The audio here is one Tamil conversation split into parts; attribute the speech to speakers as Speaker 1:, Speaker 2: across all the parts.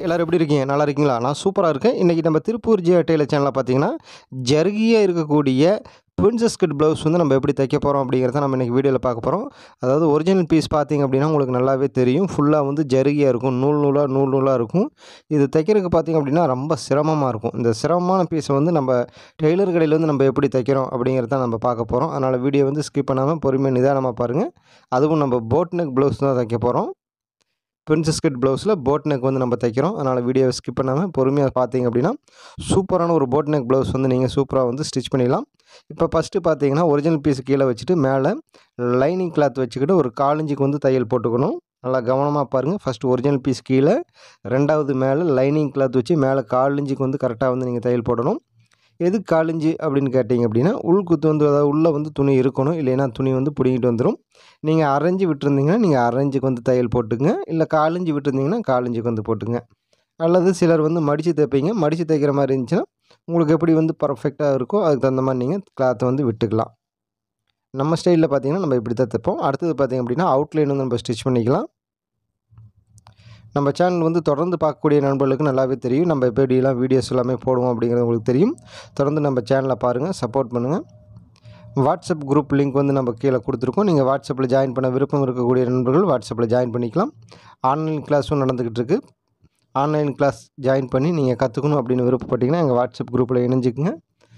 Speaker 1: எல்லோரும் எப்படி இருக்கீங்க நல்லா இருக்கீங்களா நான் சூப்பராக இருக்கேன் இன்றைக்கி நம்ம திருப்பூர் ஜியா டெய்லர் சேனலில் பார்த்தீங்கன்னா ஜருகியாக இருக்கக்கூடிய பிரின்சஸ் கட் ப்ளவுஸ் வந்து நம்ம எப்படி தைக்க போகிறோம் அப்படிங்கிறத நம்ம இன்றைக்கி வீடியோவில் பார்க்க போகிறோம் அதாவது ஒரிஜினல் பீஸ் பார்த்தீங்க அப்படின்னா உங்களுக்கு நல்லாவே தெரியும் ஃபுல்லாக வந்து ஜருகியாக இருக்கும் நூல் நூலாக நூல் நூலாக இருக்கும் இது தைக்கிறதுக்கு பார்த்தீங்க அப்படின்னா ரொம்ப சிரமமாக இருக்கும் இந்த சிரமமான பீஸை வந்து நம்ம டெய்லர் கடையில் வந்து நம்ம எப்படி தைக்கிறோம் அப்படிங்கிறத நம்ம பார்க்க போகிறோம் அதனால் வீடியோ வந்து ஸ்கிப் பண்ணாமல் பொறுமையாக நிதானமாக பாருங்கள் அதுவும் நம்ம போட் நெக் ப்ளவுஸ் தான் தைக்க போகிறோம் பிரின்சஸ் கட் ப்ளவுஸில் போட் நெக் வந்து நம்ம தைக்கிறோம் அதனால் வீடியோவை ஸ்கிப் பண்ணாமல் பொறுமையாக பார்த்தீங்க அப்படின்னா சூப்பரான ஒரு போட் நெக் ப்ளவுஸ் வந்து நீங்கள் சூப்பராக வந்து ஸ்டிச் பண்ணிடலாம் இப்போ ஃபஸ்ட்டு பார்த்தீங்கன்னா ஒரிஜினல் பீஸ் கீழே வச்சுட்டு மேலே லைனிங் கிளாத் வச்சுக்கிட்டு ஒரு காலஞ்சிக்கு வந்து தையல் போட்டுக்கணும் நல்லா கவனமாக பாருங்கள் ஃபஸ்ட்டு ஒரிஜினல் பீஸ் கீழே ரெண்டாவது மேலே லைனிங் கிளாத் வச்சு மேலே காலஞ்சிக்கு வந்து கரெக்டாக வந்து நீங்கள் தையல் போடணும் எது காலிஞ்சி அப்படின்னு கேட்டிங்க அப்படின்னா உள்குத்து வந்து அதாவது உள்ளே வந்து துணி இருக்கணும் இல்லைன்னா துணி வந்து பிடிங்கிட்டு வந்துடும் நீங்கள் அரைஞ்சி விட்டுருந்தீங்கன்னா நீங்கள் அரைஞ்சிக்கு வந்து தையல் போட்டுங்க இல்லை காலிஞ்சி விட்டுருந்தீங்கன்னா காலிஞ்சிக்கு வந்து போட்டுங்க அல்லது சிலர் வந்து மடித்து தைப்பீங்க மடித்து தைக்கிற மாதிரி இருந்துச்சுன்னா உங்களுக்கு எப்படி வந்து பர்ஃபெக்டாக இருக்கோ அதுக்கு தகுந்த மாதிரி நீங்கள் கிளாத்தை வந்து விட்டுக்கலாம் நம்ம ஸ்டைலில் பார்த்தீங்கன்னா நம்ம இப்படி தான் தைப்போம் அடுத்தது பார்த்திங்க அப்படின்னா அவுட்லைன் வந்து நம்ம ஸ்டிச் பண்ணிக்கலாம் நம்ம சேனல் வந்து தொடர்ந்து பார்க்கக்கூடிய நண்பர்களுக்கு நல்லாவே தெரியும் நம்ம எப்படிலாம் வீடியோஸ் எல்லாமே போடுவோம் அப்படிங்கிறது உங்களுக்கு தெரியும் தொடர்ந்து நம்ம சேனலை பாருங்கள் சப்போர்ட் பண்ணுங்கள் வாட்ஸ்அப் குரூப் லிங்க் வந்து நம்ம கீழே கொடுத்துருக்கோம் நீங்கள் வாட்ஸ்அப்பில் ஜாயின் பண்ண விருப்பம் இருக்கக்கூடிய நண்பர்கள் வாட்ஸ்அப்பில் ஜாயின் பண்ணிக்கலாம் ஆன்லைன் கிளாஸும் நடந்துக்கிட்டு இருக்குது ஆன்லைன் கிளாஸ் ஜாயின் பண்ணி நீங்கள் கற்றுக்கணும் அப்படின்னு விருப்பப்பட்டீங்கன்னா எங்கள் வாட்ஸ்அப் குரூப்பில் இணைஞ்சிக்குங்க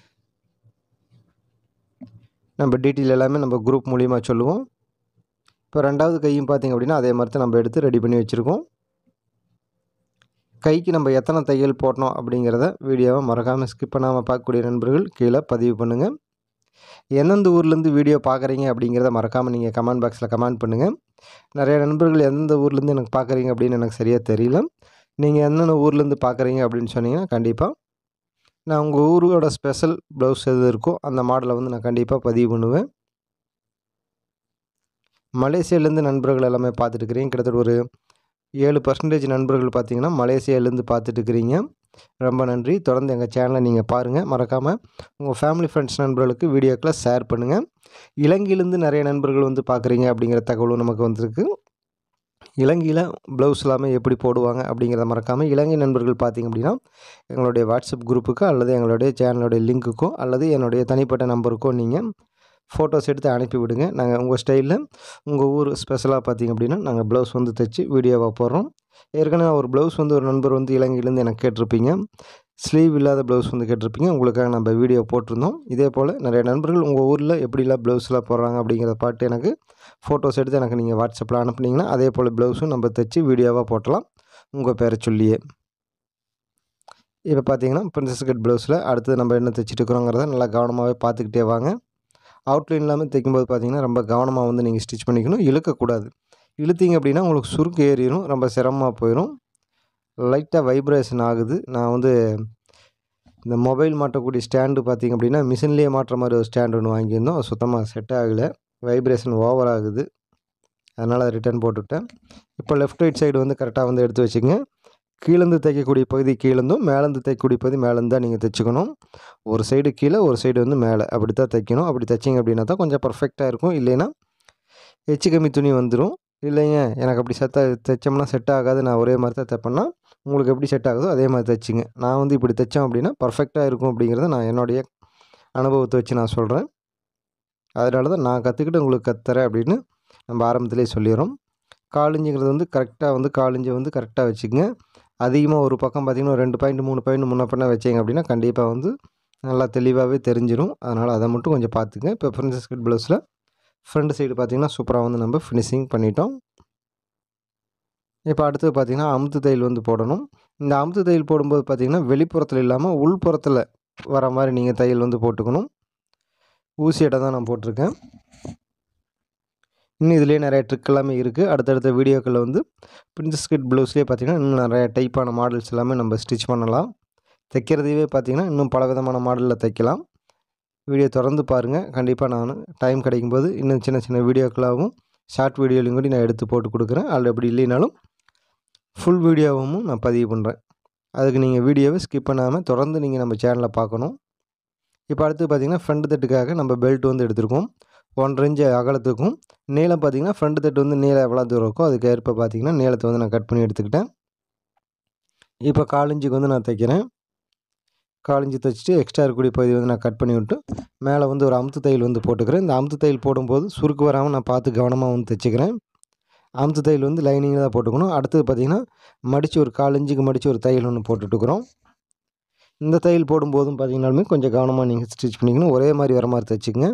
Speaker 1: நம்ம டீட்டெயில் எல்லாமே நம்ம குரூப் மூலிமா சொல்லுவோம் இப்போ ரெண்டாவது கையும் பார்த்திங்க அப்படின்னா அதே மாதிரி தான் நம்ம எடுத்து ரெடி பண்ணி வச்சுருக்கோம் கைக்கு நம்ம எத்தனை தையல் போடணும் அப்படிங்கிறத வீடியோவை மறக்காமல் ஸ்கிப் பண்ணாமல் பார்க்கக்கூடிய நண்பர்கள் கீழே பதிவு பண்ணுங்கள் எந்தெந்த ஊர்லேருந்து வீடியோ பார்க்குறீங்க அப்படிங்கிறத மறக்காமல் நீங்கள் கமெண்ட் பாக்ஸில் கமெண்ட் பண்ணுங்கள் நிறைய நண்பர்கள் எந்தெந்த ஊர்லேருந்து எனக்கு பார்க்குறீங்க அப்படின்னு எனக்கு சரியாக தெரியல நீங்கள் எந்தெந்த ஊர்லேருந்து பார்க்குறீங்க அப்படின்னு சொன்னீங்கன்னா கண்டிப்பாக நான் உங்கள் ஊரோட ஸ்பெஷல் ப்ளவுஸ் எது இருக்கோ அந்த மாடலை வந்து நான் கண்டிப்பாக பதிவு பண்ணுவேன் மலேசியாவிலேருந்து நண்பர்கள் எல்லாமே பார்த்துட்டு இருக்கிறீங்க கிட்டத்தட்ட ஒரு ஏழு பர்சன்டேஜ் நண்பர்கள் பார்த்தீங்கன்னா மலேசியாவிலேருந்து பார்த்துட்டு இருக்கிறீங்க ரொம்ப நன்றி தொடர்ந்து எங்கள் சேனலை நீங்கள் பாருங்கள் மறக்காமல் உங்கள் ஃபேமிலி ஃப்ரெண்ட்ஸ் நண்பர்களுக்கு வீடியோக்களை ஷேர் பண்ணுங்கள் இலங்கையிலேருந்து நிறைய நண்பர்கள் வந்து பார்க்குறீங்க அப்படிங்கிற தகவலும் நமக்கு வந்திருக்கு இலங்கையில் ப்ளவுஸ் எல்லாமே எப்படி போடுவாங்க அப்படிங்கிறத மறக்காமல் இலங்கை நண்பர்கள் பார்த்திங்க அப்படின்னா எங்களுடைய வாட்ஸ்அப் குரூப்புக்கோ அல்லது எங்களுடைய சேனலுடைய லிங்க்குக்கோ அல்லது என்னுடைய தனிப்பட்ட நம்பருக்கோ நீங்கள் ஃபோட்டோஸ் எடுத்து அனுப்பி விடுங்க நாங்கள் உங்கள் ஸ்டைலில் உங்கள் ஊர் ஸ்பெஷலாக பார்த்திங்க அப்படின்னா நாங்கள் ப்ளவுஸ் வந்து தைச்சி வீடியோவாக போடுறோம் ஏற்கனவே ஒரு ப்ளவுஸ் வந்து ஒரு நண்பர் வந்து இலங்கையிலேருந்து எனக்கு கேட்டிருப்பீங்க ஸ்லீவ் இல்லாத ப்ளவுஸ் வந்து கேட்டிருப்பீங்க உங்களுக்காக நம்ம வீடியோ போட்டிருந்தோம் இதே போல் நிறைய நண்பர்கள் உங்கள் ஊரில் எப்படிலாம் ப்ளவுஸ்லாம் போடுறாங்க அப்படிங்கிறத பார்த்து எனக்கு ஃபோட்டோஸ் எடுத்து எனக்கு நீங்கள் வாட்ஸ்அப்பில் அனுப்புனீங்கன்னா அதே போல் ப்ளவுஸும் நம்ம தைச்சி வீடியோவாக போட்டலாம் உங்கள் பேரை சொல்லியே இப்போ பார்த்தீங்கன்னா பிரின்சஸ் கட் ப்ளவுஸில் அடுத்தது நம்ம என்ன தைச்சிட்டு இருக்கிறோங்கிறத நல்லா கவனமாகவே பார்த்துக்கிட்டே வாங்க அவுட்லைன் இல்லாமல் தைக்கும்போது பார்த்தீங்கன்னா ரொம்ப கவனமாக வந்து நீங்கள் ஸ்டிச் பண்ணிக்கணும் இழுக்கக்கூடாது இழுத்தீங்க அப்படின்னா உங்களுக்கு சுருக்கு ஏறிடும் ரொம்ப சிரமமாக போயிடும் லைட்டாக வைப்ரேஷன் ஆகுது நான் வந்து இந்த மொபைல் மாட்டக்கூடிய ஸ்டாண்டு பார்த்திங்க அப்படின்னா மிஷின்லேயே மாட்டுற மாதிரி ஒரு ஸ்டாண்டு ஒன்று வாங்கியிருந்தோம் அது சுத்தமாக செட் ஆகலை வைப்ரேஷன் ஓவர் ஆகுது அதனால் ரிட்டர்ன் போட்டுவிட்டேன் இப்போ லெஃப்ட் ரைட் சைடு வந்து கரெக்டாக வந்து எடுத்து வச்சுங்க கீழேருந்து தைக்கக்கூடிய பகுதி கீழேருந்தும் மேலேருந்து தைக்கக்கூடிய பகுதி மேலேருந்து தான் நீங்கள் தைச்சிக்கணும் ஒரு சைடு கீழே ஒரு சைடு வந்து மேலே அப்படி தான் தைக்கணும் அப்படி தைச்சிங்க அப்படின்னா தான் கொஞ்சம் பர்ஃபெக்டாக இருக்கும் இல்லைன்னா எச்சு கம்மி துணி வந்துடும் இல்லைங்க எனக்கு அப்படி செத்த தைச்சோம்னா செட் ஆகாது நான் ஒரே மாதிரி தான் தைப்பேன்னா உங்களுக்கு எப்படி செட் ஆகுதோ அதே மாதிரி தைச்சிங்க நான் வந்து இப்படி தைச்சோம் அப்படின்னா பர்ஃபெக்டாக இருக்கும் அப்படிங்கிறத நான் என்னுடைய அனுபவத்தை வச்சு நான் சொல்கிறேன் அதனால தான் நான் கற்றுக்கிட்டு உங்களுக்கு கத்துறேன் அப்படின்னு நம்ம ஆரம்பத்திலே சொல்லிடுறோம் காலிஞ்சிங்கிறது வந்து கரெக்டாக வந்து காலிஞ்சி வந்து கரெக்டாக வச்சுக்கோங்க அதிகமாக ஒரு பக்கம் பார்த்திங்கன்னா ரெண்டு பாயிண்ட் மூணு பாயிண்ட் முன்ன பண்ண வச்சிங்க அப்படின்னா கண்டிப்பாக வந்து நல்லா தெளிவாகவே தெரிஞ்சிடும் அதனால் அதை மட்டும் கொஞ்சம் பார்த்துங்க இப்போ பிரின்சஸ் கட் ப்ளவுஸில் ஃப்ரண்ட் சைடு பார்த்திங்கன்னா சூப்பராக வந்து நம்ம ஃபினிஷிங் பண்ணிட்டோம் இப்போ அடுத்தது பார்த்திங்கன்னா அமுத்து தையல் வந்து போடணும் இந்த அமுத்து தையல் போடும்போது பார்த்திங்கன்னா வெளிப்புறத்தில் இல்லாமல் உள்புறத்தில் வர மாதிரி நீங்கள் தையல் வந்து போட்டுக்கணும் ஊசி இடம் தான் நான் போட்டிருக்கேன் இன்னும் இதுலேயே நிறைய ட்ரிக் எல்லாமே இருக்குது அடுத்தடுத்த வீடியோக்களில் வந்து பிரின்சஸ் கிட் ப்ளவுஸ்லேயே பார்த்திங்கன்னா இன்னும் நிறைய டைப்பான மாடல்ஸ் எல்லாமே நம்ம ஸ்டிச் பண்ணலாம் தைக்கிறதையே பார்த்திங்கன்னா இன்னும் பல விதமான மாடலில் தைக்கலாம் வீடியோ தொடர்ந்து பாருங்கள் கண்டிப்பாக நான் டைம் கிடைக்கும்போது இன்னும் சின்ன சின்ன வீடியோக்களாகவும் ஷார்ட் வீடியோலையும் கூட நான் எடுத்து போட்டு கொடுக்குறேன் அதில் எப்படி இல்லைனாலும் ஃபுல் வீடியோவும் நான் பதிவு பண்ணுறேன் அதுக்கு நீங்கள் வீடியோவை ஸ்கிப் பண்ணாமல் தொடர்ந்து நீங்கள் நம்ம சேனலில் பார்க்கணும் இப்போ அடுத்து பார்த்திங்கன்னா ஃப்ரண்ட் தட்டுக்காக நம்ம பெல்ட் வந்து எடுத்திருக்கோம் ஒன்றரை இன்ச்சு அகலத்துக்கும் நீளம் பார்த்திங்கன்னா ஃப்ரண்ட் தட்டு வந்து நீளம் எவ்வளோ தூரம் இருக்கோ அதுக்கு ஏற்ப பார்த்திங்கன்னா நீளத்தை வந்து நான் கட் பண்ணி எடுத்துக்கிட்டேன் இப்போ காலிஞ்சுக்கு வந்து நான் தைக்கிறேன் காலிஞ்சு தைச்சிட்டு எக்ஸ்ட்ரா இருக்கக்கூடிய பகுதி வந்து நான் கட் பண்ணி விட்டு மேலே வந்து ஒரு அமுத்து தையல் வந்து போட்டுக்கிறேன் இந்த அமுத்து தையல் போடும்போது சுருக்கு வராமல் நான் பார்த்து கவனமாக வந்து தைச்சிக்கிறேன் அமுத்து தையல் வந்து லைனிங்கில் தான் போட்டுக்கணும் அடுத்தது பார்த்திங்கன்னா மடித்து ஒரு கால் இன்ச்சுக்கு மடித்து ஒரு தையல் ஒன்று போட்டுட்டுருக்குறோம் இந்த தையல் போடும்போதும் பார்த்திங்கனாலுமே கொஞ்சம் கவனமாக நீங்கள் ஸ்டிச் பண்ணிக்கணும் ஒரே மாதிரி வர மாதிரி தைச்சிக்கங்க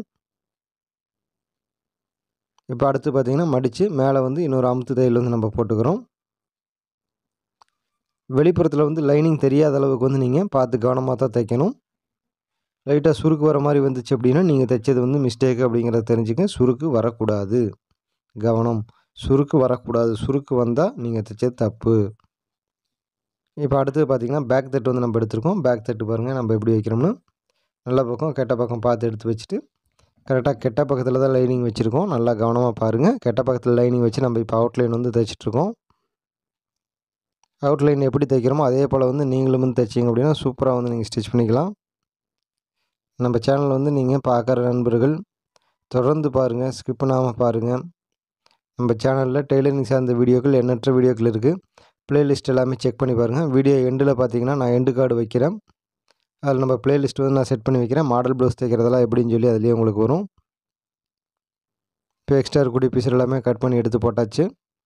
Speaker 1: இப்போ அடுத்து பார்த்திங்கன்னா மடித்து மேலே வந்து இன்னொரு அமுத்து தையல் வந்து நம்ம போட்டுக்கிறோம் வெளிப்புறத்தில் வந்து லைனிங் தெரியாத அளவுக்கு வந்து நீங்கள் பார்த்து கவனமாக தான் தைக்கணும் லைட்டாக சுருக்கு வர மாதிரி வந்துச்சு அப்படின்னா நீங்கள் தைச்சது வந்து மிஸ்டேக் அப்படிங்கிறத தெரிஞ்சுக்க சுருக்கு வரக்கூடாது கவனம் சுருக்கு வரக்கூடாது சுருக்கு வந்தால் நீங்கள் தைச்சது தப்பு இப்போ அடுத்தது பார்த்திங்கன்னா பேக் தட்டு வந்து நம்ம எடுத்துருக்கோம் பேக் தட்டு பாருங்கள் நம்ம எப்படி வைக்கிறோம்னு நல்ல பக்கம் கெட்ட பக்கம் பார்த்து எடுத்து வச்சுட்டு கரெக்டாக கெட்ட பக்கத்தில் தான் லைனிங் வச்சுருக்கோம் நல்லா கவனமாக பாருங்கள் கெட்ட பக்கத்தில் லைனிங் வச்சு நம்ம இப்போ அவுட்லைன் வந்து தைச்சிட்ருக்கோம் அவுட்லைன் எப்படி தைக்கிறோமோ அதே போல் வந்து நீங்களும் வந்து தைச்சிங்க அப்படின்னா சூப்பராக வந்து நீங்கள் ஸ்டிச் பண்ணிக்கலாம் நம்ம சேனல் வந்து நீங்கள் பார்க்குற நண்பர்கள் தொடர்ந்து பாருங்கள் ஸ்கிப் பண்ணாமல் பாருங்கள் நம்ம சேனலில் டெய்லரிங் சார்ந்த வீடியோக்கள் எண்ணற்ற வீடியோக்கள் இருக்குது ப்ளேலிஸ்ட் எல்லாமே செக் பண்ணி பாருங்கள் வீடியோ எண்டில் பார்த்தீங்கன்னா நான் எண்டு கார்டு வைக்கிறேன் அதில் நம்ம ப்ளேலிஸ்ட் வந்து நான் செட் பண்ணி வைக்கிறேன் மாடல் ப்ளவுஸ் தைக்கிறதெல்லாம் எப்படின்னு சொல்லி அதுலேயே உங்களுக்கு வரும் இப்போ எக்ஸ்ட்ரா இருக்கக்கூடிய பீஸ் எல்லாமே கட் பண்ணி எடுத்து போட்டாச்சு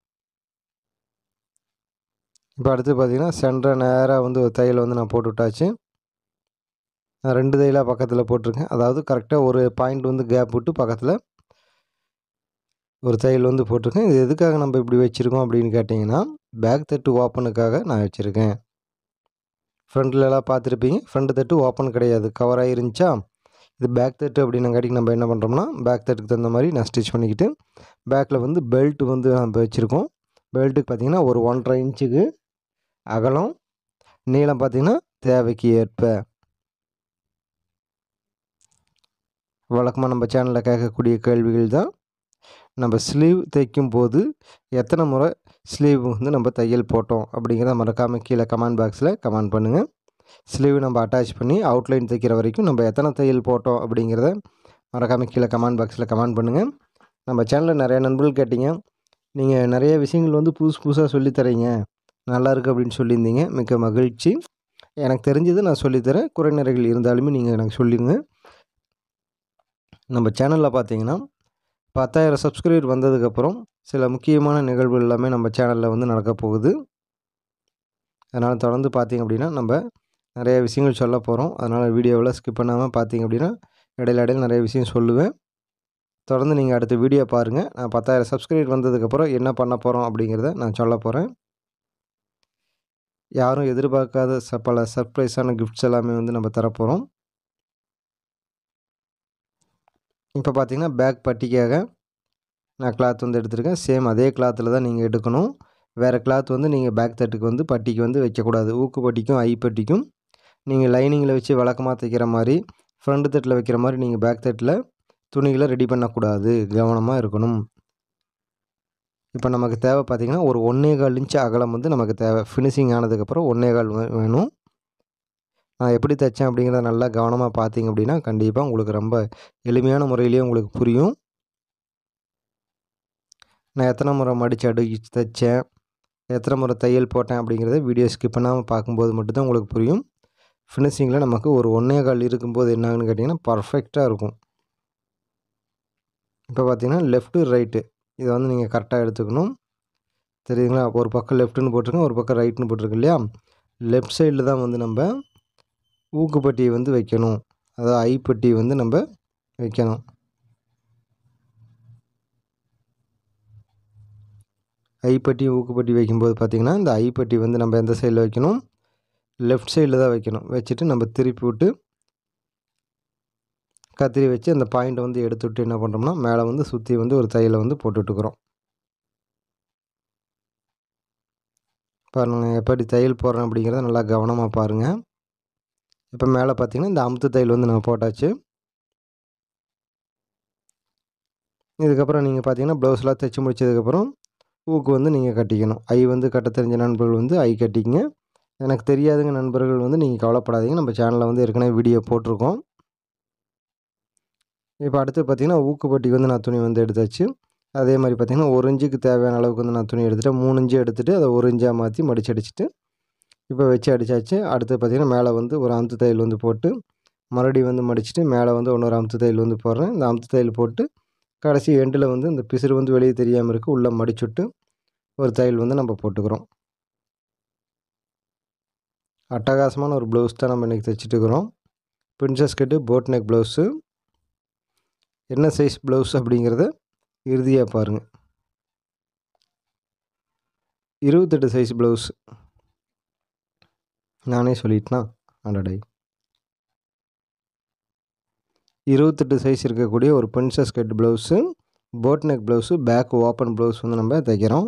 Speaker 1: இப்போ அடுத்து பார்த்தீங்கன்னா சென்டரை நேராக வந்து ஒரு தையல் வந்து நான் போட்டு விட்டாச்சு நான் ரெண்டு தையலாக பக்கத்தில் போட்டிருக்கேன் அதாவது கரெக்டாக ஒரு பாயிண்ட் வந்து கேப் விட்டு பக்கத்தில் ஒரு தையல் வந்து போட்டிருக்கேன் இது எதுக்காக நம்ம இப்படி வச்சுருக்கோம் அப்படின்னு கேட்டிங்கன்னா பேக் தட்டு ஓப்பனுக்காக நான் வச்சுருக்கேன் ஃப்ரண்ட்லலாம் பார்த்துருப்பீங்க ஃப்ரண்ட் தட்டு ஓப்பன் கிடையாது கவர் ஆகிருந்துச்சா இது பேக் தட்டு அப்படின்னங்காட்டிக்கு நம்ம என்ன பண்ணுறோம்னா பேக் தட்டுக்கு தகுந்த மாதிரி நான் ஸ்டிச் பண்ணிக்கிட்டு பேக்கில் வந்து பெல்ட் வந்து நம்ம வச்சுருக்கோம் பெல்ட்டுக்கு பார்த்திங்கன்னா ஒரு ஒன்றரை இன்ச்சுக்கு அகலம் நீளம் பார்த்திங்கன்னா தேவைக்கு ஏற்ப வழக்கமாக நம்ம சேனலில் கேட்கக்கூடிய கேள்விகள் தான் நம்ம ஸ்லீவ் தைக்கும் போது எத்தனை முறை ஸ்லீவ் வந்து நம்ம தையல் போட்டோம் அப்படிங்கிறத மறக்காமல் கீழே கமெண்ட் பாக்ஸில் கமெண்ட் பண்ணுங்கள் ஸ்லீவ் நம்ம அட்டாச் பண்ணி அவுட்லைன் தைக்கிற வரைக்கும் நம்ம எத்தனை தையல் போட்டோம் அப்படிங்கிறத மறக்காமல் கீழே கமெண்ட் பாக்ஸில் கமெண்ட் பண்ணுங்கள் நம்ம சேனலில் நிறைய நண்பர்கள் கேட்டிங்க நீங்கள் நிறைய விஷயங்கள் வந்து புதுசு புதுசாக சொல்லித்தரீங்க நல்லா இருக்குது அப்படின்னு சொல்லியிருந்தீங்க மிக்க மகிழ்ச்சி எனக்கு தெரிஞ்சது நான் சொல்லித்தரேன் குறைநிறைகள் இருந்தாலுமே நீங்கள் எனக்கு சொல்லிடுங்க நம்ம சேனலில் பார்த்தீங்கன்னா பத்தாயிரம் சப்ஸ்கிரைபர் வந்ததுக்கப்புறம் சில முக்கியமான நிகழ்வுகள் எல்லாமே நம்ம சேனலில் வந்து நடக்க போகுது அதனால் தொடர்ந்து பார்த்தீங்க அப்படின்னா நம்ம நிறைய விஷயங்கள் சொல்ல போகிறோம் அதனால் வீடியோவில் ஸ்கிப் பண்ணாமல் பார்த்தீங்க அப்படின்னா இடையில இடையில நிறைய விஷயம் சொல்லுவேன் தொடர்ந்து நீங்கள் அடுத்த வீடியோ பாருங்கள் நான் பத்தாயிரம் சப்ஸ்கிரைபர் வந்ததுக்கப்புறம் என்ன பண்ண போகிறோம் அப்படிங்கிறத நான் சொல்ல போகிறேன் யாரும் எதிர்பார்க்காத ச பல சர்ப்ரைஸான கிஃப்ட்ஸ் எல்லாமே வந்து நம்ம தரப்போகிறோம் இப்போ பார்த்தீங்கன்னா பேக் பட்டிக்காக நான் கிளாத் வந்து எடுத்திருக்கேன் சேம் அதே கிளாத்தில் தான் நீங்கள் எடுக்கணும் வேறு கிளாத் வந்து நீங்கள் பேக் தட்டுக்கு வந்து பட்டிக்கு வந்து வைக்கக்கூடாது ஊக்கு பட்டிக்கும் ஐ பட்டிக்கும் நீங்கள் லைனிங்கில் வச்சு வழக்கமாக தைக்கிற மாதிரி ஃப்ரண்ட் தட்டில் வைக்கிற மாதிரி நீங்கள் பேக் தட்டில் துணிகளை ரெடி பண்ணக்கூடாது கவனமாக இருக்கணும் இப்போ நமக்கு தேவை பார்த்திங்கன்னா ஒரு ஒன்றே கால் இன்ச்சு அகலம் வந்து நமக்கு தேவை ஃபினிஷிங் ஆனதுக்கப்புறம் ஒன்றே கால் வேணும் நான் எப்படி தைச்சேன் அப்படிங்கிறத நல்லா கவனமாக பார்த்தீங்க அப்படின்னா கண்டிப்பாக உங்களுக்கு ரொம்ப எளிமையான முறையிலேயே உங்களுக்கு புரியும் நான் எத்தனை முறை மடித்து அடிச்சு தைச்சேன் எத்தனை முறை தையல் போட்டேன் அப்படிங்கிறத வீடியோ ஸ்கிப் பண்ணாமல் பார்க்கும்போது மட்டும்தான் உங்களுக்கு புரியும் ஃபினிஷிங்கில் நமக்கு ஒரு ஒன்றே கால் இருக்கும்போது என்னாகுன்னு கேட்டிங்கன்னா பர்ஃபெக்டாக இருக்கும் இப்போ பார்த்தீங்கன்னா லெஃப்ட்டு ரைட்டு இதை வந்து நீங்கள் கரெக்டாக எடுத்துக்கணும் தெரியுங்களா ஒரு பக்கம் லெஃப்ட்டுன்னு போட்டிருக்கேன் ஒரு பக்கம் ரைட்டுன்னு போட்டிருக்கு இல்லையா லெஃப்ட் சைடில் தான் வந்து நம்ம ஊக்குப்பட்டியை வந்து வைக்கணும் அதாவது ஐப்பட்டி வந்து நம்ம வைக்கணும் ஐப்பட்டி ஊக்குப்பட்டி வைக்கும்போது பார்த்திங்கன்னா இந்த ஐப்பட்டி வந்து நம்ம எந்த சைடில் வைக்கணும் லெஃப்ட் சைடில் தான் வைக்கணும் வச்சுட்டு நம்ம திருப்பி விட்டு கத்திரி வச்சு அந்த பாயிண்ட்டை வந்து எடுத்து விட்டு என்ன பண்ணுறோம்னா மேலே வந்து சுற்றி வந்து ஒரு தையலை வந்து போட்டுட்டுருக்குறோம் பாருங்கள் எப்படி தையல் போடுறேன் அப்படிங்கிறத நல்லா கவனமாக பாருங்கள் இப்போ மேலே பார்த்தீங்கன்னா இந்த அமுத்து தையல் வந்து நம்ம போட்டாச்சு இதுக்கப்புறம் நீங்கள் பார்த்தீங்கன்னா ப்ளவுஸ்லாம் தைச்சி முடிச்சதுக்கப்புறம் ஊக்கு வந்து நீங்கள் கட்டிக்கணும் ஐ வந்து கட்ட தெரிஞ்ச நண்பர்கள் வந்து ஐ கட்டிங்க எனக்கு தெரியாதுங்க நண்பர்கள் வந்து நீங்கள் கவலைப்படாதீங்க நம்ம சேனலில் வந்து ஏற்கனவே வீடியோ போட்டிருக்கோம் இப்போ அடுத்து பார்த்திங்கன்னா ஊக்குப்பட்டிக்கு வந்து நான் துணி வந்து எடுத்தாச்சு அதே மாதிரி பார்த்திங்கன்னா ஒரு இன்ச்சுக்கு தேவையான அளவுக்கு வந்து நான் துணி எடுத்துகிட்டேன் மூணு இன்ச்சு எடுத்துகிட்டு அதை ஒரு இன்ச்சாக மாற்றி மடிச்சு அடிச்சுட்டு இப்போ வச்சு அடித்தாச்சு அடுத்து பார்த்திங்கன்னா மேலே வந்து ஒரு அமுத்து தையல் வந்து போட்டு மறுபடியும் வந்து மடிச்சுட்டு மேலே வந்து இன்னொரு அமுத்து தையல் வந்து போடுறேன் இந்த அமுத்து தையல் போட்டு கடைசி எண்டில் வந்து இந்த பிசுறு வந்து வெளியே தெரியாமல் இருக்குது உள்ளே மடிச்சுட்டு ஒரு தையல் வந்து நம்ம போட்டுக்கிறோம் அட்டகாசமான ஒரு ப்ளவுஸ் தான் நம்ம இன்றைக்கி தைச்சிட்டுருக்குறோம் princess cut boat neck blouse என்ன சைஸ் ப்ளவுஸ் அப்படிங்கிறத இறுதியாக பாருங்கள் இருபத்தெட்டு சைஸ் ப்ளவுஸ் நானே சொல்லிட்டேனா அடடை இருபத்தெட்டு சைஸ் இருக்கக்கூடிய ஒரு princess cut blouse boat neck blouse back open blouse வந்து நம்ம தைக்கிறோம்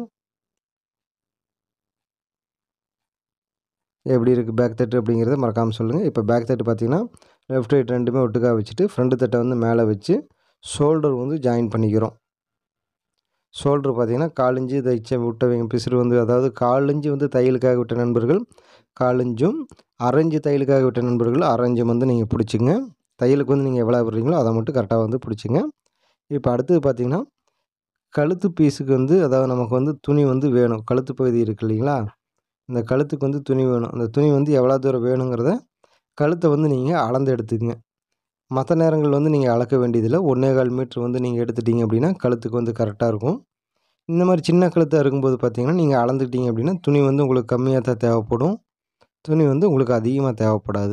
Speaker 1: எப்படி இருக்குது பேக் தட்டு அப்படிங்கிறத மறக்காமல் சொல்லுங்கள் இப்போ பேக் தட்டு பார்த்திங்கன்னா லெஃப்ட் ரைட் ரெண்டுமே ஒட்டுக்காக வச்சுட்டு ஃப்ரண்ட் தட்டை வந்து மேலே வச்சு ஷோல்டர் வந்து ஜாயின் பண்ணிக்கிறோம் ஷோல்டர் பார்த்திங்கன்னா காலிஞ்சு தைச்ச விட்டவங்க பிசுறு வந்து அதாவது காலிஞ்சு வந்து தையலுக்காக விட்ட நண்பர்கள் காலிஞ்சும் அரைஞ்சு தையலுக்காக விட்ட நண்பர்கள் அரைஞ்சும் வந்து நீங்கள் பிடிச்சிங்க தையலுக்கு வந்து நீங்கள் எவ்வளோ விடுறீங்களோ அதை மட்டும் கரெக்டாக வந்து பிடிச்சிங்க இப்போ அடுத்தது பார்த்திங்கன்னா கழுத்து பீஸுக்கு வந்து அதாவது நமக்கு வந்து துணி வந்து வேணும் கழுத்து பகுதி இருக்கு இல்லைங்களா இந்த கழுத்துக்கு வந்து துணி வேணும் அந்த துணி வந்து எவ்வளோ தூரம் வேணுங்கிறத கழுத்தை வந்து நீங்கள் அளந்து எடுத்துக்கங்க மற்ற நேரங்கள் வந்து நீங்கள் அளக்க வேண்டியதில்லை ஒன்றே கால் மீட்ரு வந்து நீங்கள் எடுத்துட்டீங்க அப்படின்னா கழுத்துக்கு வந்து கரெக்டாக இருக்கும் இந்த மாதிரி சின்ன கழுத்தாக இருக்கும்போது பார்த்தீங்கன்னா நீங்கள் அளந்துக்கிட்டீங்க அப்படின்னா துணி வந்து உங்களுக்கு கம்மியாக தான் தேவைப்படும் துணி வந்து உங்களுக்கு அதிகமாக தேவைப்படாது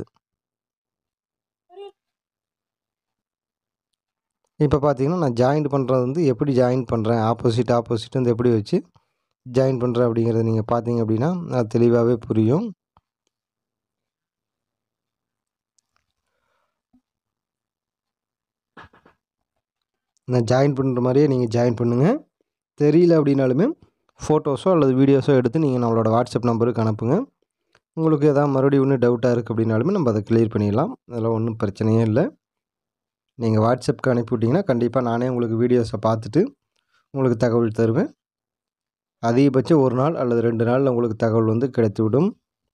Speaker 1: இப்போ பார்த்தீங்கன்னா நான் ஜாயிண்ட் பண்ணுறது வந்து எப்படி ஜாயின் பண்ணுறேன் ஆப்போசிட் ஆப்போசிட் வந்து எப்படி வச்சு ஜாயின் பண்ணுறேன் அப்படிங்கிறத நீங்கள் பார்த்தீங்க அப்படின்னா அது தெளிவாகவே புரியும் நான் ஜாயின் பண்ணுற மாதிரியே நீங்கள் ஜாயின் பண்ணுங்கள் தெரியல அப்படின்னாலுமே ஃபோட்டோஸோ அல்லது வீடியோஸோ எடுத்து நீங்கள் நம்மளோட வாட்ஸ்அப் நம்பருக்கு அனுப்புங்க உங்களுக்கு எதாவது மறுபடியும் ஒன்றும் டவுட்டாக இருக்குது அப்படின்னாலுமே நம்ம அதை கிளியர் பண்ணிடலாம் அதெல்லாம் ஒன்றும் பிரச்சனையே இல்லை நீங்கள் வாட்ஸ்அப்புக்கு அனுப்பிவிட்டிங்கன்னா கண்டிப்பாக நானே உங்களுக்கு வீடியோஸை பார்த்துட்டு உங்களுக்கு தகவல் தருவேன் அதிகபட்சம் ஒரு நாள் அல்லது ரெண்டு நாளில் உங்களுக்கு தகவல் வந்து கிடைத்துவிடும்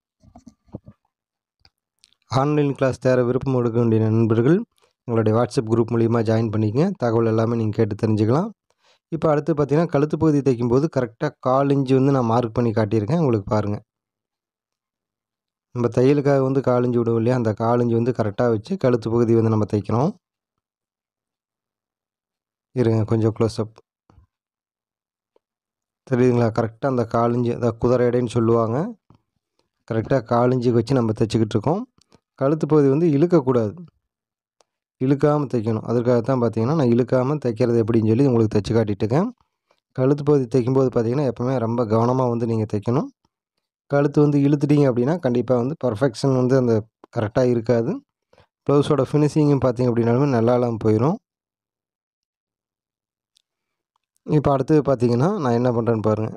Speaker 1: ஆன்லைன் கிளாஸ் தேர விருப்பம் எடுக்க வேண்டிய நண்பர்கள் உங்களுடைய வாட்ஸ்அப் குரூப் மூலிமா ஜாயின் பண்ணிக்கங்க தகவல் எல்லாமே நீங்கள் கேட்டு தெரிஞ்சுக்கலாம் இப்போ அடுத்து பார்த்தீங்கன்னா கழுத்து பகுதி தைக்கும்போது கரெக்டாக கால் இன்ச்சு வந்து நான் மார்க் பண்ணி காட்டியிருக்கேன் உங்களுக்கு பாருங்கள் நம்ம தையலுக்காக வந்து காலிஞ்சு விடுவோம் இல்லையா அந்த காலிஞ்சு வந்து கரெக்டாக வச்சு கழுத்து பகுதி வந்து நம்ம தைக்கிறோம் இருங்க கொஞ்சம் க்ளோஸ்அப் தெரியுதுங்களா கரெக்டாக அந்த காலிஞ்சு அதாவது குதிரை எடைன்னு சொல்லுவாங்க கரெக்டாக காலிஞ்சுக்கு வச்சு நம்ம தைச்சிக்கிட்டு இருக்கோம் கழுத்து பகுதி வந்து இழுக்கக்கூடாது இழுக்காமல் தைக்கணும் அதற்காக தான் பார்த்தீங்கன்னா நான் இழுக்காமல் தைக்கிறது எப்படின்னு சொல்லி உங்களுக்கு தைச்சி காட்டிட்டுருக்கேன் கழுத்து பகுதி தைக்கும்போது பார்த்தீங்கன்னா எப்போவுமே ரொம்ப கவனமாக வந்து நீங்கள் தைக்கணும் கழுத்து வந்து இழுத்துட்டீங்க அப்படின்னா கண்டிப்பாக வந்து பர்ஃபெக்ஷன் வந்து அந்த கரெக்டாக இருக்காது ப்ளவுஸோட ஃபினிஷிங்கும் பார்த்தீங்க அப்படின்னாலுமே நல்லா இல்லாமல் போயிடும் இப்போ அடுத்தது பார்த்தீங்கன்னா நான் என்ன பண்ணுறேன்னு பாருங்கள்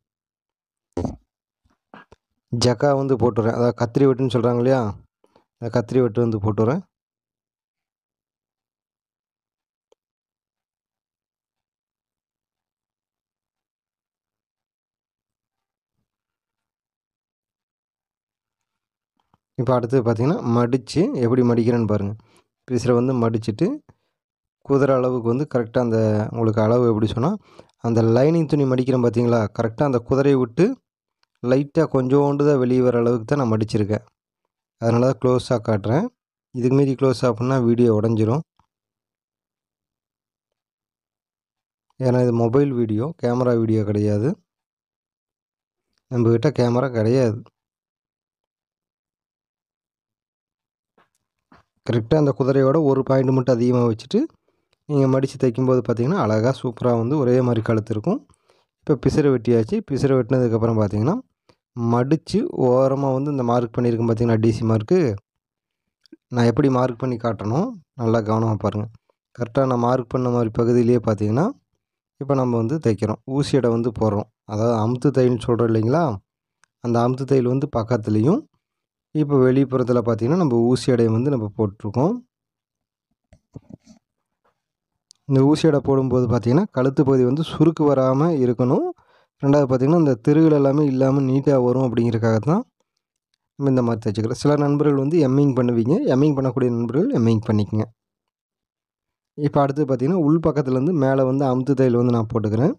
Speaker 1: ஜக்கா வந்து போட்டுறேன் அதாவது கத்திரி வெட்டுன்னு சொல்கிறாங்க இல்லையா அந்த கத்திரி வெட்டு வந்து போட்டுறேன் இப்போ அடுத்தது பார்த்தீங்கன்னா மடித்து எப்படி மடிக்கிறேன்னு பாருங்கள் பீஸில் வந்து மடிச்சுட்டு குதிரை அளவுக்கு வந்து கரெக்டாக அந்த உங்களுக்கு அளவு எப்படி சொன்னால் அந்த லைனிங் துணி மடிக்கிறேன் பார்த்தீங்களா கரெக்டாக அந்த குதிரையை விட்டு லைட்டாக கொஞ்சோண்டு தான் வெளியே வர அளவுக்கு தான் நான் மடிச்சிருக்கேன் அதனால தான் க்ளோஸாக காட்டுறேன் இதுக்கு மீறி க்ளோஸ் ஆகுனா வீடியோ உடஞ்சிரும் ஏன்னா இது மொபைல் வீடியோ கேமரா வீடியோ கிடையாது நம்மக்கிட்ட கேமரா கிடையாது கரெக்டாக அந்த குதிரையோட ஒரு பாயிண்ட் மட்டும் அதிகமாக வச்சுட்டு நீங்கள் மடித்து தைக்கும்போது பார்த்தீங்கன்னா அழகாக சூப்பராக வந்து ஒரே மாதிரி கழுத்து இருக்கும் இப்போ பிசிறு வெட்டியாச்சு பிசிறு வெட்டினதுக்கப்புறம் பார்த்தீங்கன்னா மடித்து ஓரமாக வந்து இந்த மார்க் பண்ணியிருக்கேன் பார்த்தீங்கன்னா டிசி மார்க்கு நான் எப்படி மார்க் பண்ணி காட்டணும் நல்லா கவனமாக பாருங்கள் கரெக்டாக நான் மார்க் பண்ண மாதிரி பகுதியிலேயே பார்த்தீங்கன்னா இப்போ நம்ம வந்து தைக்கிறோம் ஊசியடை வந்து போடுறோம் அதாவது அமுத்து தையல்னு சொல்கிறோம் இல்லைங்களா அந்த அமுத்து தையல் வந்து பக்கத்துலேயும் இப்போ வெளிப்புறத்தில் பார்த்திங்கன்னா நம்ம ஊசி அடையை வந்து நம்ம போட்டிருக்கோம் இந்த ஊசி அடை போடும்போது பார்த்திங்கன்னா கழுத்து பகுதி வந்து சுருக்கு வராமல் இருக்கணும் ரெண்டாவது பார்த்திங்கன்னா இந்த திருகள் எல்லாமே இல்லாமல் நீட்டாக வரும் அப்படிங்கிறக்காக தான் நம்ம இந்த மாதிரி தைச்சிக்கிறோம் சில நண்பர்கள் வந்து எம்மிங் பண்ணுவீங்க எம்மிங் பண்ணக்கூடிய நண்பர்கள் எம்மிங் பண்ணிக்கங்க இப்போ அடுத்து பார்த்திங்கன்னா உள் பக்கத்துலேருந்து மேலே வந்து அமுத்து தையல் வந்து நான் போட்டுக்கிறேன்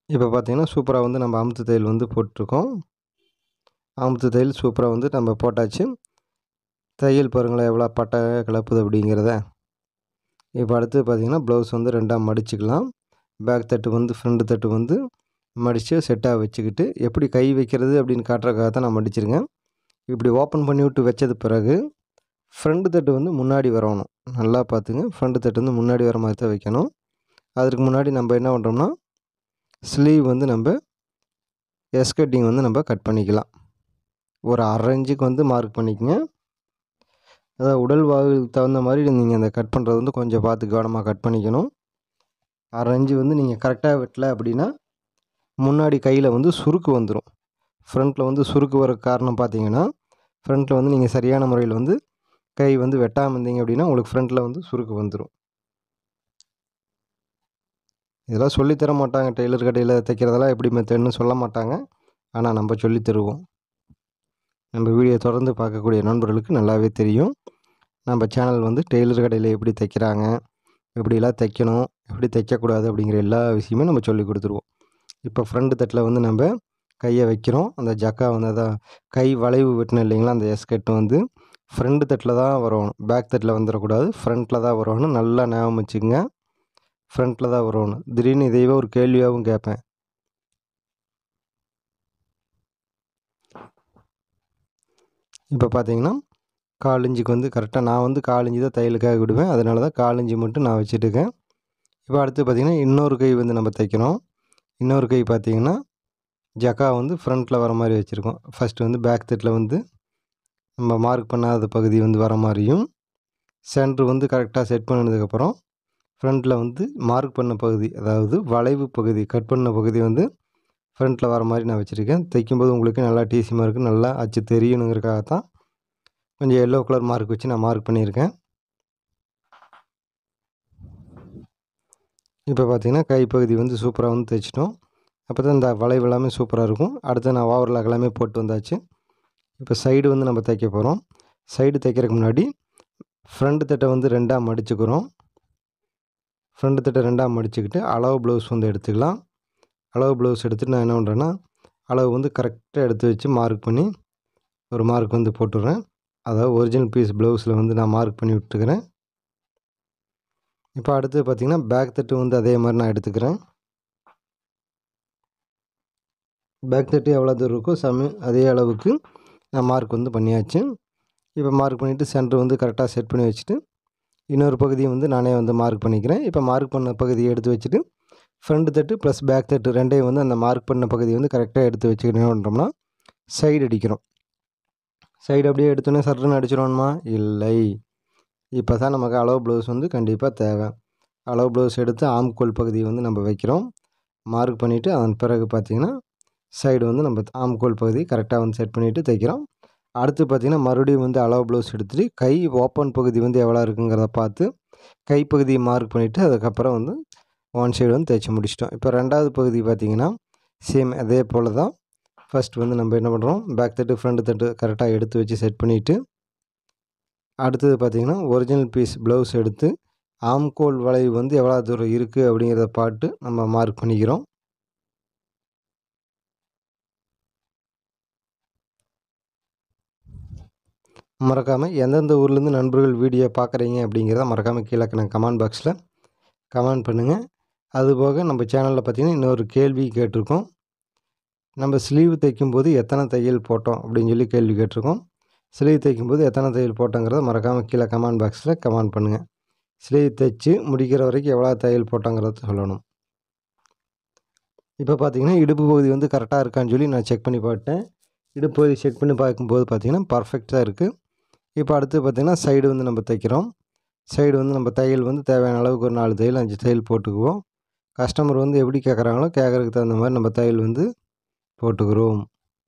Speaker 1: இப்போ பார்த்தீங்கன்னா சூப்பராக வந்து நம்ம அமுத்து தையல் வந்து போட்டிருக்கோம் அமுத்து தையல் சூப்பராக வந்து நம்ம போட்டாச்சு தையல் பாருங்களேன் எவ்வளோ பட்டை கிளப்புது அப்படிங்கிறத இப்போ அடுத்து பார்த்திங்கன்னா ப்ளவுஸ் வந்து ரெண்டாக மடிச்சுக்கலாம் பேக் தட்டு வந்து ஃப்ரண்ட் தட்டு வந்து மடித்து செட்டாக வச்சுக்கிட்டு எப்படி கை வைக்கிறது அப்படின்னு காட்டுறதுக்காக தான் நான் மடிச்சிருங்க இப்படி ஓப்பன் பண்ணி விட்டு வச்சது பிறகு ஃப்ரண்ட் தட்டு வந்து முன்னாடி வரணும் நல்லா பார்த்துங்க ஃப்ரண்ட் தட்டு வந்து முன்னாடி வர மாதிரி தான் வைக்கணும் அதுக்கு முன்னாடி நம்ம என்ன பண்ணுறோம்னா ஸ்லீவ் வந்து நம்ம எஸ் கட்டிங் வந்து நம்ம கட் பண்ணிக்கலாம் ஒரு அரை இன்ச்சுக்கு வந்து மார்க் பண்ணிக்கங்க அதாவது உடல் வாகுக்கு தகுந்த மாதிரி நீங்கள் அந்த கட் பண்ணுறது வந்து கொஞ்சம் பார்த்து கவனமாக கட் பண்ணிக்கணும் அரை இன்ச்சு வந்து நீங்கள் கரெக்டாக வெட்டல அப்படின்னா முன்னாடி கையில் வந்து சுருக்கு வந்துடும் ஃப்ரண்ட்டில் வந்து சுருக்கு வர காரணம் பார்த்தீங்கன்னா ஃப்ரண்ட்டில் வந்து நீங்கள் சரியான முறையில் வந்து கை வந்து வெட்டாமல் இருந்தீங்க அப்படின்னா உங்களுக்கு ஃப்ரண்ட்டில் வந்து சுருக்கு வந்துடும் இதெல்லாம் சொல்லித்தர மாட்டாங்க டெய்லர் கடையில் தைக்கிறதெல்லாம் எப்படி மெத்தட்னு சொல்ல மாட்டாங்க ஆனால் நம்ம சொல்லி தருவோம் நம்ம வீடியோ தொடர்ந்து பார்க்கக்கூடிய நண்பர்களுக்கு நல்லாவே தெரியும் நம்ம சேனல் வந்து டெய்லர் கடையில் எப்படி தைக்கிறாங்க எப்படிலாம் தைக்கணும் எப்படி தைக்கக்கூடாது அப்படிங்கிற எல்லா விஷயமே நம்ம சொல்லி கொடுத்துருவோம் இப்போ ஃப்ரண்ட் தட்டில் வந்து நம்ம கையை வைக்கிறோம் அந்த ஜக்கா வந்து அதான் கை வளைவு வெட்டணும் இல்லைங்களா அந்த எஸ்கெட் வந்து ஃப்ரண்ட் தட்டில் தான் வரணும் பேக் தட்டில் வந்துடக்கூடாது ஃப்ரண்ட்டில் தான் வரணும் நல்லா ஞாபகம் வச்சுக்கோங்க ஃப்ரண்ட்டில் தான் வரணும் திடீர்னு இதையவே ஒரு கேள்வியாகவும் கேட்பேன் இப்போ பார்த்தீங்கன்னா கால் இஞ்சுக்கு வந்து கரெக்டாக நான் வந்து கால் இஞ்சி தான் தையலுக்காக விடுவேன் அதனால தான் கால் இஞ்சி மட்டும் நான் வச்சுட்டுருக்கேன் இப்போ அடுத்து பார்த்திங்கன்னா இன்னொரு கை வந்து நம்ம தைக்கிறோம் இன்னொரு கை பார்த்திங்கன்னா ஜக்கா வந்து ஃப்ரண்ட்டில் வர மாதிரி வச்சுருக்கோம் ஃபஸ்ட்டு வந்து பேக் தட்டில் வந்து நம்ம மார்க் பண்ணாத பகுதி வந்து வர மாதிரியும் சென்ட்ரு வந்து கரெக்டாக செட் பண்ணதுக்கப்புறம் ஃப்ரண்ட்டில் வந்து மார்க் பண்ண பகுதி அதாவது வளைவு பகுதி கட் பண்ண பகுதி வந்து ஃப்ரண்ட்டில் வர மாதிரி நான் வச்சுருக்கேன் தைக்கும்போது உங்களுக்கு நல்லா டிசி மார்க்கு நல்லா அச்சு தெரியணுங்கிறதுக்காக தான் கொஞ்சம் எல்லோ கலர் மார்க் வச்சு நான் மார்க் பண்ணியிருக்கேன் இப்போ பார்த்தீங்கன்னா கைப்பகுதி வந்து சூப்பராக வந்து தைச்சிட்டோம் அப்போ தான் இந்த வளைவு எல்லாமே சூப்பராக இருக்கும் அடுத்து நான் ஓவர்லாக் எல்லாமே போட்டு வந்தாச்சு இப்போ சைடு வந்து நம்ம தைக்க போகிறோம் சைடு தைக்கிறதுக்கு முன்னாடி ஃப்ரண்ட் தட்டை வந்து ரெண்டாக மடிச்சுக்கிறோம் ஃப்ரண்ட் தட்டை ரெண்டாக மடிச்சுக்கிட்டு அளவு ப்ளவுஸ் வந்து எடுத்துக்கலாம் அளவு ப்ளவுஸ் எடுத்துகிட்டு நான் என்ன பண்ணுறேன்னா அளவு வந்து கரெக்டாக எடுத்து வச்சு மார்க் பண்ணி ஒரு மார்க் வந்து போட்டுடுறேன் அதாவது ஒரிஜினல் பீஸ் ப்ளவுஸில் வந்து நான் மார்க் பண்ணி விட்டுக்கிறேன் இப்போ அடுத்து பார்த்திங்கன்னா பேக் தட்டு வந்து அதே மாதிரி நான் எடுத்துக்கிறேன் பேக் தட்டு எவ்வளோ தூரம் இருக்கோ சம அதே அளவுக்கு நான் மார்க் வந்து பண்ணியாச்சு இப்போ மார்க் பண்ணிவிட்டு சென்டர் வந்து கரெக்டாக செட் பண்ணி வச்சுட்டு இன்னொரு பகுதியை வந்து நானே வந்து மார்க் பண்ணிக்கிறேன் இப்போ மார்க் பண்ண பகுதியை எடுத்து வச்சுட்டு ஃப்ரண்ட் தட்டு ப்ளஸ் பேக் தட்டு ரெண்டையும் வந்து அந்த மார்க் பண்ண பகுதியை வந்து கரெக்டாக எடுத்து வச்சுக்கிட்டு என்ன பண்ணுறோம்னா சைடு அடிக்கிறோம் சைடு அப்படியே எடுத்தோன்னே சர்ன்னு அடிச்சிடணுமா இல்லை இப்போ தான் நமக்கு அளவு ப்ளவுஸ் வந்து கண்டிப்பாக தேவை அளவு ப்ளவுஸ் எடுத்து ஆம்கோல் பகுதியை வந்து நம்ம வைக்கிறோம் மார்க் பண்ணிவிட்டு அதன் பிறகு பார்த்திங்கன்னா சைடு வந்து நம்ம ஆம்கோல் பகுதி கரெக்டாக வந்து செட் பண்ணிவிட்டு தைக்கிறோம் அடுத்து பார்த்திங்கன்னா மறுபடியும் வந்து அளவு ப்ளவுஸ் எடுத்துகிட்டு கை ஓப்பன் பகுதி வந்து எவ்வளோ இருக்குங்கிறத பார்த்து கைப்பகுதியை மார்க் பண்ணிவிட்டு அதுக்கப்புறம் வந்து ஒன் சைடு வந்து தைச்சி முடிச்சிட்டோம் இப்போ ரெண்டாவது பகுதி பார்த்திங்கன்னா சேம் அதே போல் தான் ஃபஸ்ட் வந்து நம்ம என்ன பண்ணுறோம் பேக் தட்டு ஃப்ரண்ட் தட்டு கரெக்டாக எடுத்து வச்சு செட் பண்ணிவிட்டு அடுத்தது பார்த்திங்கன்னா ஒரிஜினல் பீஸ் ப்ளவுஸ் எடுத்து ஆம்கோல் வளைவு வந்து எவ்வளோ தூரம் இருக்குது அப்படிங்கிறத பார்த்து நம்ம மார்க் பண்ணிக்கிறோம் மறக்காமல் எந்தெந்த ஊர்லேருந்து நண்பர்கள் வீடியோ பார்க்குறீங்க அப்படிங்கிறத மறக்காமல் கீழே நான் கமெண்ட் பாக்ஸில் கமெண்ட் பண்ணுங்கள் அதுபோக நம்ம சேனலில் பார்த்திங்கன்னா இன்னொரு கேள்வி கேட்டிருக்கோம் நம்ம ஸ்லீவ் தைக்கும்போது எத்தனை தையல் போட்டோம் அப்படின்னு சொல்லி கேள்வி கேட்டிருக்கோம் ஸ்லீவ் தைக்கும்போது எத்தனை தையல் போட்டோங்கிறத மறக்காமல் கீழே கமெண்ட் பாக்ஸில் கமெண்ட் பண்ணுங்கள் ஸ்லீவ் தைச்சு முடிக்கிற வரைக்கும் எவ்வளோ தையல் போட்டோங்கிறத சொல்லணும் இப்போ பார்த்தீங்கன்னா இடுப்பு பகுதி வந்து கரெக்டாக இருக்கான்னு சொல்லி நான் செக் பண்ணி பார்த்தேன் இடுப்பு பகுதி செக் பண்ணி பார்க்கும்போது பார்த்தீங்கன்னா பர்ஃபெக்டாக இருக்குது இப்போ அடுத்து பார்த்திங்கன்னா சைடு வந்து நம்ம தைக்கிறோம் சைடு வந்து நம்ம தையல் வந்து தேவையான அளவுக்கு ஒரு நாலு தையல் அஞ்சு தையல் போட்டுக்குவோம் கஸ்டமர் வந்து எப்படி கேட்குறாங்களோ கேட்குறதுக்கு தகுந்த மாதிரி நம்ம தையல் வந்து போட்டுக்கிறோம்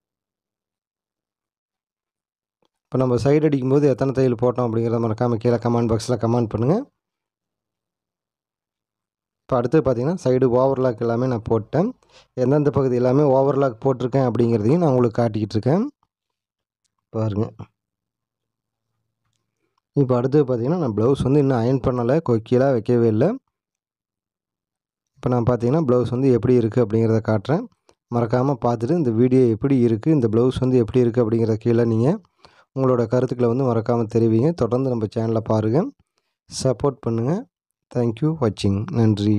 Speaker 1: இப்போ நம்ம சைடு அடிக்கும்போது எத்தனை தையல் போட்டோம் அப்படிங்கிறத மறக்காமல் கீழே கமெண்ட் பாக்ஸில் கமெண்ட் பண்ணுங்கள் இப்போ அடுத்து பார்த்திங்கன்னா சைடு ஓவர்லாக் எல்லாமே நான் போட்டேன் எந்தெந்த பகுதி எல்லாமே ஓவர்லாக் போட்டிருக்கேன் அப்படிங்கிறதையும் நான் உங்களுக்கு காட்டிக்கிட்டு இருக்கேன் பாருங்கள் இப்போ அடுத்து பார்த்திங்கன்னா நான் ப்ளவுஸ் வந்து இன்னும் அயன் பண்ணலை கொக்கியெல்லாம் வைக்கவே இல்லை இப்போ நான் பார்த்தீங்கன்னா ப்ளவுஸ் வந்து எப்படி இருக்குது அப்படிங்கிறத காட்டுறேன் மறக்காமல் பார்த்துட்டு இந்த வீடியோ எப்படி இருக்குது இந்த ப்ளவுஸ் வந்து எப்படி இருக்குது அப்படிங்கிற கீழே நீங்கள் உங்களோட கருத்துக்களை வந்து மறக்காமல் தெரிவிங்க தொடர்ந்து நம்ம சேனலை பாருங்கள் சப்போர்ட் பண்ணுங்கள் தேங்க்யூ வாட்சிங் நன்றி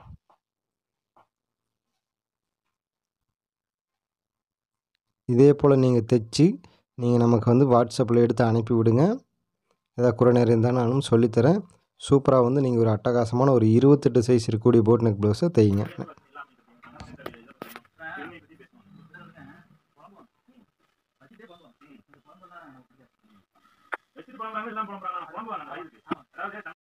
Speaker 1: இதே போல் நீங்கள் தைச்சி நீங்கள் நமக்கு வந்து வாட்ஸ்அப்பில் எடுத்து அனுப்பி விடுங்க ஏதாவது குறை நேரம் இருந்தால் நானும் சொல்லித்தரேன் சூப்பராக வந்து நீங்கள் ஒரு அட்டகாசமான ஒரு இருபத்தெட்டு சைஸ் இருக்கக்கூடிய போட் நெக் ப்ளவுஸை தைங்க
Speaker 2: வச்சுட்டு போகலாம் எல்லாம் போகலாம்